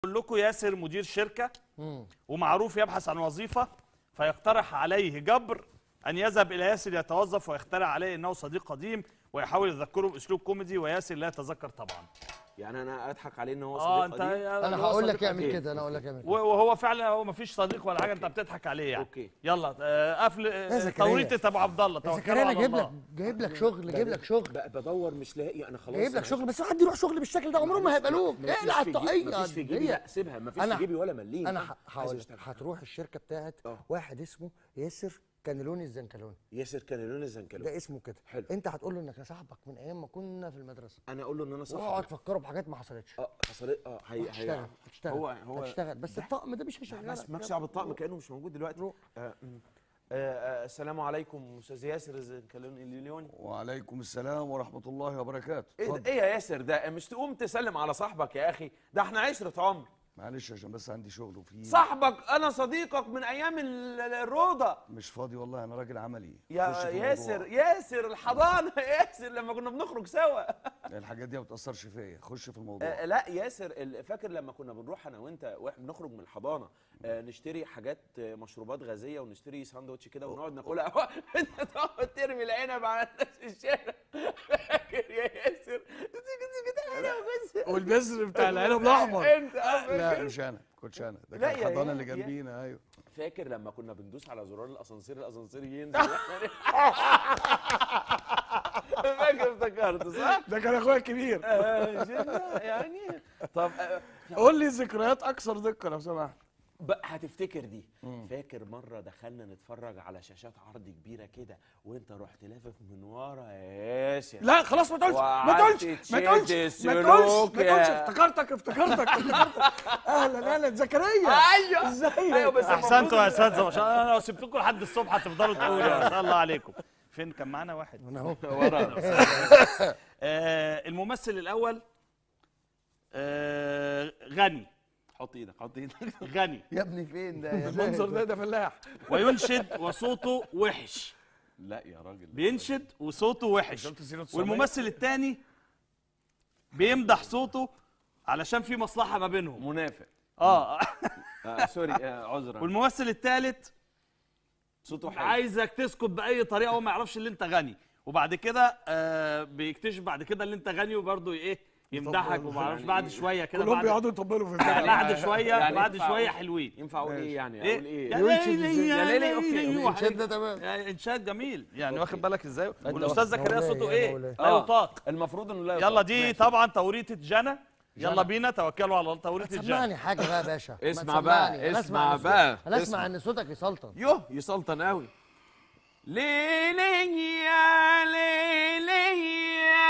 يقول لكم ياسر مدير شركه ومعروف يبحث عن وظيفه فيقترح عليه جبر ان يذهب الى ياسر يتوظف ويخترع عليه انه صديق قديم ويحاول يذكره باسلوب كوميدي وياسر لا يتذكر طبعا يعني انا اضحك عليه ان هو اه صديق انت قديم انا هو هقول لك صديق اعمل قديم. كده انا هقول لك اعمل كده وهو فعلا هو ما فيش صديق ولا حاجه انت بتضحك عليه يعني أوكي. يلا آه، قفل يا آه، زكريا. توريطه ابو عبد الله يا توكلوا زكريا انا على جايب الله. لك جايب لك شغل جايب لك شغل بقى بدور مش لاقي انا خلاص جايب أنا لك شغل بس حد يروح شغل بالشكل ده عمره ما هيبقى له مفيش ايه لا في جيبي- الطاقيه مفيش في جيبي هي- لا سيبها مفيش أنا في جيبي ولا مليم انا ه- عايز هقول لك أشتغل. هتروح الشركه بتاعت آه. واحد اسمه ياسر كانلوني الزنكلوني ياسر كانلون الزنكلون ده اسمه كده حلو. انت هتقول له انك صاحبك من ايام ما كنا في المدرسه انا اقول له ان انا صح واقعد تفكره بحاجات ما حصلتش اه حصلت اه هي هتشتغل هي هتشتغل هو هو هتشتغل بس الطقم ده مش هيشغلك بس مالكش دعوه بالطقم كانه مش موجود دلوقتي روح. آه م. آه آه السلام عليكم استاذ ياسر الزنكلون الليوني وعليكم السلام ورحمة الله وبركاته ايه ده ايه يا ياسر ده مش تقوم تسلم على صاحبك يا اخي ده احنا عشرة عمر معلش عشان بس عندي شغل وفي صاحبك انا صديقك من ايام ال- ال- الروضه مش فاضي والله انا راجل عملي خش يا في ياسر الموضوع. ياسر الحضانه ياسر لما كنا بنخرج سوا الحاجات دي ما بتأثرش فيا خش في الموضوع آه لا ياسر ال- فاكر لما كنا بنروح انا وانت واحنا بنخرج من الحضانه آه نشتري حاجات آه، مشروبات غازيه ونشتري ساندوتش كده ونقعد ناكلها انت تقعد ترمي العنب على الناس في الشارع فاكر يا ياسر والبذر بتاع العنب الاحمر انت آه، لا فاكر مش انا كنتش انا ده لا كان يا- الحضانه اللي يا- جنبينا ايوه فاكر لما كنا بندوس على زرار الاسانسير الاسانسير ينزل فاكر افتكرت صح؟ ده كان اخويا الكبير آه، شفنا؟ يعني طب آه، قول لي ذكريات اكثر دقه لو سمحت بقى هتفتكر دي فاكر مره دخلنا نتفرج على شاشات عرض كبيره كده وانت رحت لافف من ورا يا ياسر لا خلاص ما تقولش ما وقعدت تقولش ما تشد تقولش ما السلوك تقولش ما تقولش يا- افتكرتك افتكرتك افتكرتك اهلا اهلا زكريا ايوه ازيك ايوه بس احسنتوا يا المفروض- اساتذه ما شاء الله انا لو سبتكم لحد الصبح هتفضلوا تقولوا ما شاء الله عليكم فين كان معانا واحد انا اهو ورا آه الممثل الاول آه غني حط ايدك حط ايدك غني يا ابني فين ده يا المنظر زاهد؟ ده ده فلاح وينشد وصوته وحش لا يا راجل بينشد وصوته وحش شفت سيرة الصومية؟ والممثل الثاني بيمدح صوته علشان في مصلحه ما بينهم منافق اه آه سوري آه عذرا والممثل الثالث صوته حلو عايزك تسكت باي طريقه هو ما يعرفش ان انت غني وبعد كده آه بيكتشف بعد كده ان انت غني وبرضه ايه يمدحك وما اعرفش بعد شويه كده كلهم بعد بيقعدوا يطبلوا في يعني البتاع بعد شويه يعني بعد ينفع شويه أقول- حلوين ينفع اقول ايه يعني ايه اقول ايه يا ينشد ليلي إزاي؟ يا يا ليلي، أوكي، ليلي أوكي. وحاجات الانشاد ده تمام يعني انشاد جميل يعني واخد بالك ازاي أنت والاستاذ واخد- زكريا مولاي صوته يا ايه مولاي. لا يطاق المفروض انه لا يلا يطاق. دي ماشي. طبعا توريطه جنى يلا بينا توكلوا على الله توريطه جنى سمعني حاجه بقى يا باشا ما اسمع بقى، تسمعني. أنا اسمع إن صوت- بقى، انا اسمع اسمع. ان صوتك يسلطن يوه يسلطن قوي ليلي يا ليلي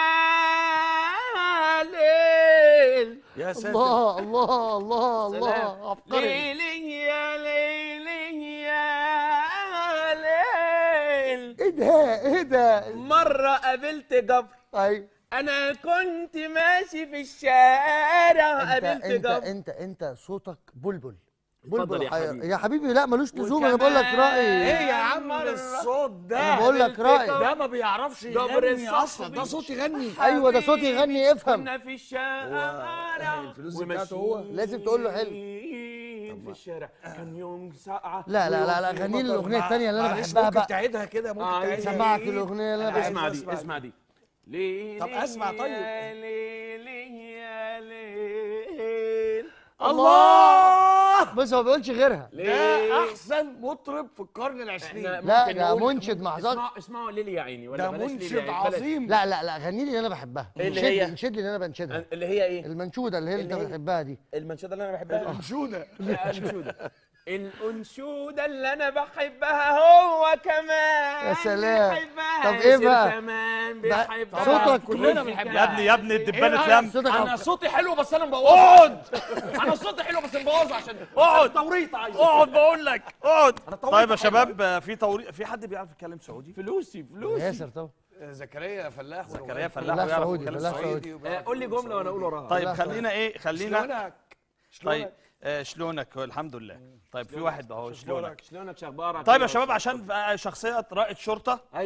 يا ليل يا ساتر الله الله الله الله سلام. عبقري ليلي يا ليلي يا ليل ايه ده ايه ده مرة قابلت جبر ايوه أنا كنت ماشي في الشارع انت قابلت انت جبر انت انت صوتك بلبل اتفضل يا حي- حبيبي. يا حبيبي لا ملوش لزوم انا بقول لك وكمان- رايي ايه يا عم مرة الصوت ده انا بقول لك رايي ده ما بيعرفش جبر يغني الصخر اصلا ده صوت يغني ايوه ده صوت يغني افهم كنا في الشارع الفلوس دي بتاعته هو؟ لازم تقول له حلو. وماشيين في الشارع كان يوم ساقعة لا لا لا لا ويوم في غني لي مطر. الاغنيه الثانيه اللي انا معلش بحبها ممكن بقى تعيدها كده ممكن آه، تعيدها سمعك الاغنيه اللي انا عايز اسمع بحبها دي أسمع اسمع دي ليلي طب أسمع طيب. يا ليلي يا ليل الله بص هو ما بيقولش غيرها ده احسن مطرب في القرن العشرين إحنا لا ممكن ده نقول- منشد ما حصلش اسمعوا اسمعوا ليلي يا عيني ولا ده بلاش ليلي منشد يا عيني، بلاش. عظيم لا لا لا غني لي اللي انا بحبها إيه اللي انشد هي؟ لي انشد لي اللي انا بنشدها اللي هي ايه المنشوده اللي هي اللي انت اللي هي- بتحبها دي المنشده اللي انا بحبها مشونة الأنشودة الأنشودة اللي أنا بحبها هو كمان يا سلام. بيحبها طب إيه ياسر بقى؟ كمان بقى بيحبها صوتك كلنا وفي بنحبها. يا ابني يا ابني الدبانه إيه لم صوتك أنا عبقري. صوتي حلو بس أنا مبوظه اقعد أنا صوتي حلو بس مبوظه عشان اقعد. توريط عايز اقعد بقول لك اقعد طولت طيب يا حلو. شباب آه، في توريط في حد بيعرف يتكلم سعودي فلوسي فلوسي ياسر طبعا زكريا فلاح زكريا فلاح فلاح ويعرف سعودي، يتكلم فلاح سعودي سعودي. آه، قول لي جملة وأنا أقول وراها طيب لا، خلينا ايه خلينا شلونك طيب آه، شلونك الحمد لله طيب في واحد اهو شلونك شلونك شخبارك طيب يا شباب عشان آه، شخصيه رائد شرطه أيوه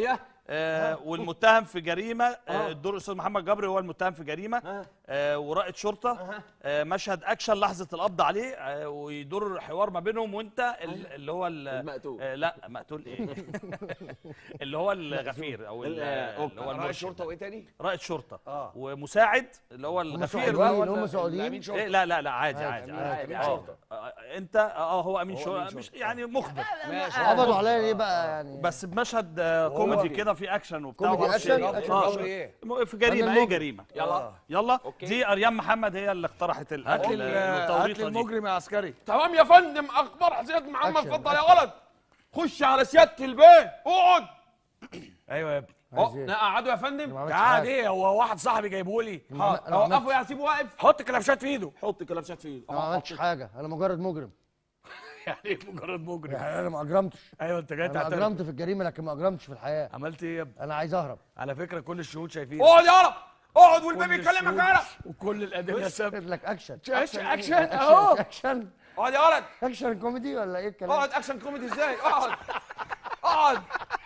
آه والمتهم في جريمه آه الدور الاستاذ محمد جبري هو المتهم في جريمه آه. آه ورائد شرطه آه مشهد اكشن لحظه القبض عليه آه ويدور حوار ما بينهم وانت ال- اللي هو ال- المقتول. آه لا مقتول ايه اللي هو الغفير او ال- ال- اللي هو رئيس المرشد شرطه وايه تاني؟ رائد شرطه اه ومساعد اللي هو هم الغفير سعوديين ولا- هم سعوديين أمين شرطة. إيه لا لا لا عادي عادي، عادي, عادي، عادي, أمين آه. شرطة. آه، انت اه هو امين هو شرطه أمين مش شرطة. يعني مخبر ماشي قبضوا عليا ليه بقى يعني بس بمشهد آه، كوميدي كده في اكشن وبتاع كوميدي ومعرفش أكشن؟ إيه. أكشن آه، جبري إيه؟ م- في جريمه أنا اي المجرم. جريمه يلا يلا أوكي. دي اريام محمد هي اللي اقترحت ال- هات ال- لي ال- هات لي التوريطه دي المجرم يا عسكري تمام يا فندم اخبار سياده محمد أكشن، اتفضل يا أكشن. ولد خش على سياده البيه اقعد ايوه يا ابني عايز اه إيه؟ نقعدوا يا أنا ما فندم عملتش قاعد حاجة. ايه هو واحد صاحبي جايبه لي أنا ما- أنا ما اوقفوا عملتش- يا سيبه واقف حط كلبشات في ايده حط كلبشات في ايده أنا ما عملتش حاجه انا مجرد مجرم يعني ايه مجرد مجرم يعني انا ما اجرمتش ايوه انت جاي انا تعترف اجرمت في الجريمه لكن ما اجرمتش في الحياه عملت ايه يا ابني انا عايز اهرب على فكره كل الشهود شايفين اقعد يا ولد اقعد والبيه كل بيكلمك الشهود يالا وكل الادله ثابته اجيب لك اكشن اكشن إيه؟ اكشن اهو اكشن اقعد يا ولد اكشن كوميدي ولا ايه الكلام اقعد اكشن كوميدي ازاي اقعد اقعد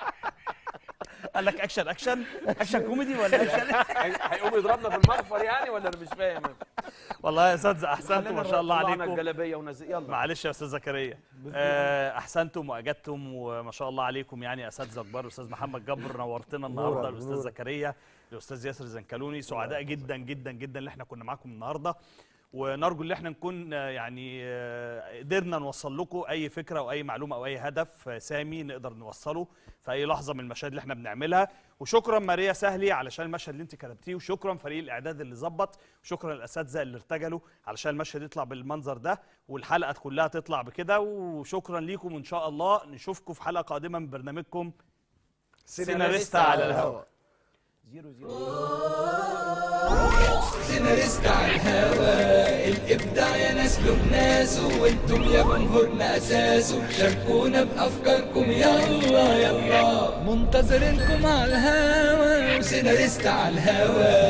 قال لك اكشن اكشن اكشن كوميدي ولا اكشن هيقوم يضربنا في المغفر يعني ولا انا مش فاهم والله يا اساتذه احسنتم ما شاء الله طلعنا عليكم الجلابيه ونزل يلا معلش يا استاذ زكريا آه، احسنتم واجدتم وما شاء الله عليكم يعني اساتذه كبار الاستاذ محمد جبر نورتنا النهارده نورك، الاستاذ نورك. زكريا الاستاذ ياسر زنكلوني سعداء جدا جدا جدا اللي احنا كنا معاكم النهارده ونرجو ان احنا نكون آه، يعني آه، قدرنا نوصل لكم اي فكره او اي معلومه او اي هدف آه، سامي نقدر نوصله في اي لحظه من المشاهد اللي احنا بنعملها وشكرا ماريا سهلي علشان المشهد اللي انت كتبتيه وشكرا فريق الاعداد اللي ظبط وشكرا الاساتذه اللي ارتجلوا علشان المشهد يطلع بالمنظر ده والحلقه كلها تطلع بكده وشكرا ليكم وان شاء الله نشوفكم في حلقه قادمه من برنامجكم سيناريستا على الهواء زيرو زيرو سيناريست على الهوا الابداع يا ناس له ناسه وانتم يا جمهورنا اساسه شاركونا بافكاركم يلا يلا منتظرينكم على الهوا وسيناريست على الهوا